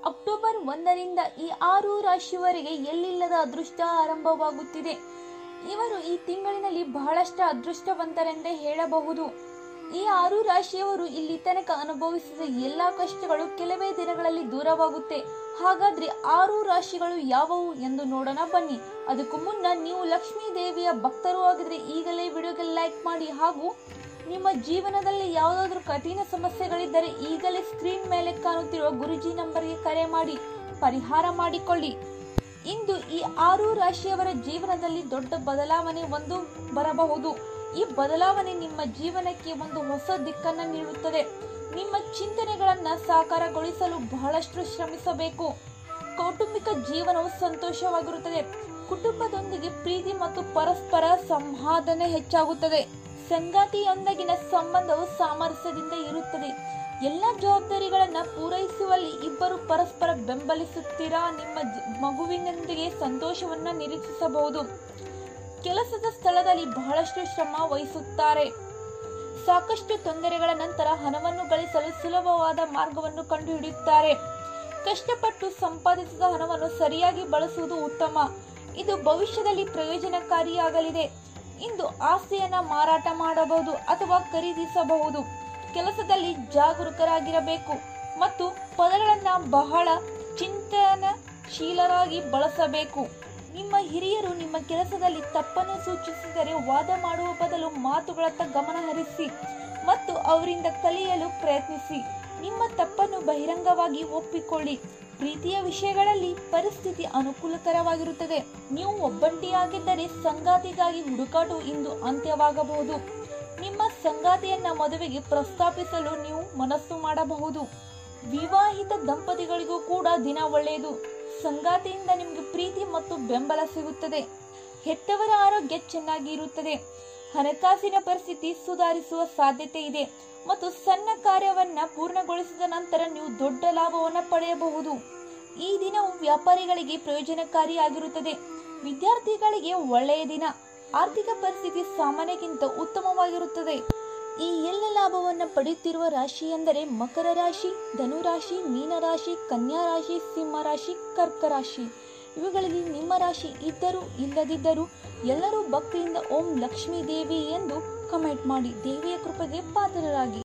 October ಒಂದರಿಂದ ಈ ಆರು ರಾಶಿಯವರೆಗೆ ಎಲ್ಲಿಲ್ಲದ ಅದೃಷ್ಟ ಆರಂಭವಾಗುತ್ತಿದೆ ಇವರು ಈ ತಿಂಗಳಿನಲ್ಲಿ ಬಹಳಷ್ಟು ಅದೃಷ್ಟವಂತರೆಂದೇ ಹೇಳಬಹುದು ಈ ಆರು ರಾಶಿಯವರು ಇಲ್ಲಿ ತನಕ ಅನುಭವಿಸಿದ ಎಲ್ಲಾ ಕಷ್ಟಗಳು ಕೆಲವೇ ದಿನಗಳಲ್ಲಿ ದೂರವಾಗುತ್ತೆ ಹಾಗಾದ್ರೆ ಆರು ರಾಶಿಗಳು ಯಾವುವು ಎಂದು ನೋಡೋಣ ಬನ್ನಿ ಅದಕ್ಕೂ ಮುನ್ನ ನೀವು ಲಕ್ಷ್ಮೀ ದೇವಿಯ ಭಕ್ತರು ಆಗಿದ್ರೆ ಈಗಲೇ ವಿಡಿಯೋಗೆ ಲೈಕ್ ಮಾಡಿ ಹಾಗೂ ನಿಮ್ಮ ಜೀವನದಲ್ಲಿ ಯಾವುದಾದ್ರೂ ಕಠಿಣ ಸಮಸ್ಯೆಗಳಿದ್ದರೆ ಈಗಲೇ ಸ್ಕ್ರೀನ್ ಮೇಲೆ ಕಾಣುತ್ತಿರುವ ಗುರುಜಿ ನಂಬರ್ಗೆ ಕರೆ ಮಾಡಿ ಪರಿಹಾರ ಮಾಡಿಕೊಳ್ಳಿ ಇಂದು ಈ ಆರು ರಾಶಿಯವರ ಜೀವನದಲ್ಲಿ ದೊಡ್ಡ ಬದಲಾವಣೆ ಒಂದು ಬರಬಹುದು ಈ ಬದಲಾವಣೆ ನಿಮ್ಮ ಜೀವನಕ್ಕೆ ಒಂದು ಹೊಸ ದಿಕ್ಕನ್ನು ನೀಡುತ್ತದೆ ನಿಮ್ಮ ಚಿಂತನೆಗಳನ್ನ ಸಾಕಾರಗೊಳಿಸಲು ಬಹಳಷ್ಟು ಶ್ರಮಿಸಬೇಕು ಕೌಟುಂಬಿಕ ಜೀವನವು ಸಂತೋಷವಾಗಿರುತ್ತದೆ ಕುಟುಂಬದೊಂದಿಗೆ ಪ್ರೀತಿ ಮತ್ತು ಪರಸ್ಪರ ಸಂವಾದನೆ ಹೆಚ್ಚಾಗುತ್ತದೆ ಸಂಗಾತಿಯೊಂದಿಗಿನ ಸಂಬಂಧವು ಸಾಮರಸ್ಯದಿಂದ ಇರುತ್ತದೆ ಎಲ್ಲ ಜವಾಬ್ದಾರಿಗಳನ್ನ ಪೂರೈಸುವಲ್ಲಿ ಇಬ್ಬರು ಪರಸ್ಪರ ಬೆಂಬಲಿಸುತ್ತೀರಾ ನಿಮ್ಮ ಜ- ಮಗುವಿನೊಂದಿಗೆ ಸಂತೋಷವನ್ನ ನಿರೀಕ್ಷಿಸಬಹುದು ಕೆಲಸದ ಸ್ಥಳದಲ್ಲಿ ಬಹಳಷ್ಟು ಶ್ರಮ ವಹಿಸುತ್ತಾರೆ ಸಾಕಷ್ಟು ತೊಂದರೆಗಳ ನಂತರ ಹಣವನ್ನು ಗಳಿಸಲು ಸುಲಭವಾದ ಮಾರ್ಗವನ್ನು ಕಂಡುಹಿಡಿಯುತ್ತಾರೆ ಕಷ್ಟಪಟ್ಟು ಸಂಪಾದಿಸಿದ ಹಣವನ್ನು ಸರಿಯಾಗಿ ಬಳಸುವುದು ಉತ್ತಮ ಇದು ಭವಿಷ್ಯದಲ್ಲಿ ಪ್ರಯೋಜನಕಾರಿಯಾಗಲಿದೆ ಇಂದು ಆಸ್ತಿಯನ್ನ ಮಾರಾಟ ಮಾಡಬಹುದು ಅಥವಾ ಖರೀದಿಸಬಹುದು ಕೆಲಸದಲ್ಲಿ ಜಾಗರೂಕರಾಗಿರಬೇಕು ಮತ್ತು ಪದಗಳನ್ನ ಬಹಳ ಚಿಂತನಶೀಲರಾಗಿ ಬಳಸಬೇಕು ನಿಮ್ಮ ಹಿರಿಯರು ನಿಮ್ಮ ಕೆಲಸದಲ್ಲಿ ತಪ್ಪನ್ನು ಸೂಚಿಸಿದರೆ ವಾದ ಮಾಡುವ ಬದಲು ಮಾತುಗಳತ್ತ ಗಮನ ಹರಿಸಿ ಮತ್ತು ಅವರಿಂದ ಕಲಿಯಲು ಪ್ರಯತ್ನಿಸಿ ನಿಮ್ಮ ತಪ್ಪನ್ನು ಬಹಿರಂಗವಾಗಿ ಒಪ್ಪಿಕೊಳ್ಳಿ ಪ್ರೀತಿಯ ವಿಷಯಗಳಲ್ಲಿ ಪರಿಸ್ಥಿತಿ ಅನುಕೂಲಕರವಾಗಿರುತ್ತದೆ ನೀವು ಒಬ್ಬಂಟಿಯಾಗಿದ್ದರೆ ಸಂಗಾತಿಗಾಗಿ ಹುಡುಕಾಟವು ಇಂದು ಅಂತ್ಯವಾಗಬಹುದು ನಿಮ್ಮ ಸಂಗಾತಿಯನ್ನ ಮದುವೆಗೆ ಪ್ರಸ್ತಾಪಿಸಲು ನೀವು ಮನಸ್ಸು ಮಾಡಬಹುದು ವಿವಾಹಿತ ದಂಪತಿಗಳಿಗೂ ಕೂಡ ದಿನ ಒಳ್ಳೆಯದು ಸಂಗಾತಿಯಿಂದ ನಿಮಗೆ ಪ್ರೀತಿ ಮತ್ತು ಬೆಂಬಲ ಸಿಗುತ್ತದೆ ಹೆತ್ತವರ ಆರೋಗ್ಯ ಚೆನ್ನಾಗಿ ಇರುತ್ತದೆ ಹಣಕಾಸಿನ ಪರಿಸ್ಥಿತಿ ಸುಧಾರಿಸುವ ಸಾಧ್ಯತೆ ಇದೆ ಮತ್ತು ಸಣ್ಣ ಕಾರ್ಯವನ್ನ ಪೂರ್ಣಗೊಳಿಸಿದ ನಂತರ ನೀವು ದೊಡ್ಡ ಲಾಭವನ್ನು ಪಡೆಯಬಹುದು ಈ ದಿನವು ವ್ಯಾಪಾರಿಗಳಿಗೆ ಪ್ರಯೋಜನಕಾರಿಯಾಗಿರುತ್ತದೆ ವಿದ್ಯಾರ್ಥಿಗಳಿಗೆ ಒಳ್ಳೆಯ ದಿನ ಆರ್ಥಿಕ ಪರಿಸ್ಥಿತಿ ಸಾಮಾನ್ಯಕ್ಕಿಂತ ಉತ್ತಮವಾಗಿರುತ್ತದೆ ಈ ಎಲ್ಲ ಲಾಭವನ್ನು ಪಡೆಯುತ್ತಿರುವ ರಾಶಿ ಎಂದರೆ ಮಕರ ರಾಶಿ ಧನು ರಾಶಿ ಮೀನ ರಾಶಿ ಕನ್ಯಾ ರಾಶಿ ಸಿಂಹ ರಾಶಿ ಕರ್ಕ ರಾಶಿ ಇವುಗಳಲ್ಲಿ ನಿಮ್ಮ ರಾಶಿ ಇದ್ದರೂ ಇಲ್ಲದಿದ್ದರೂ ಎಲ್ಲರೂ ಭಕ್ತಿಯಿಂದ ಓಂ ಲಕ್ಷ್ಮೀ ದೇವಿ ಎಂದು ಕಮೆಂಟ್ ಮಾಡಿ ದೇವಿಯ ಕೃಪೆಗೆ ಪಾತ್ರರಾಗಿ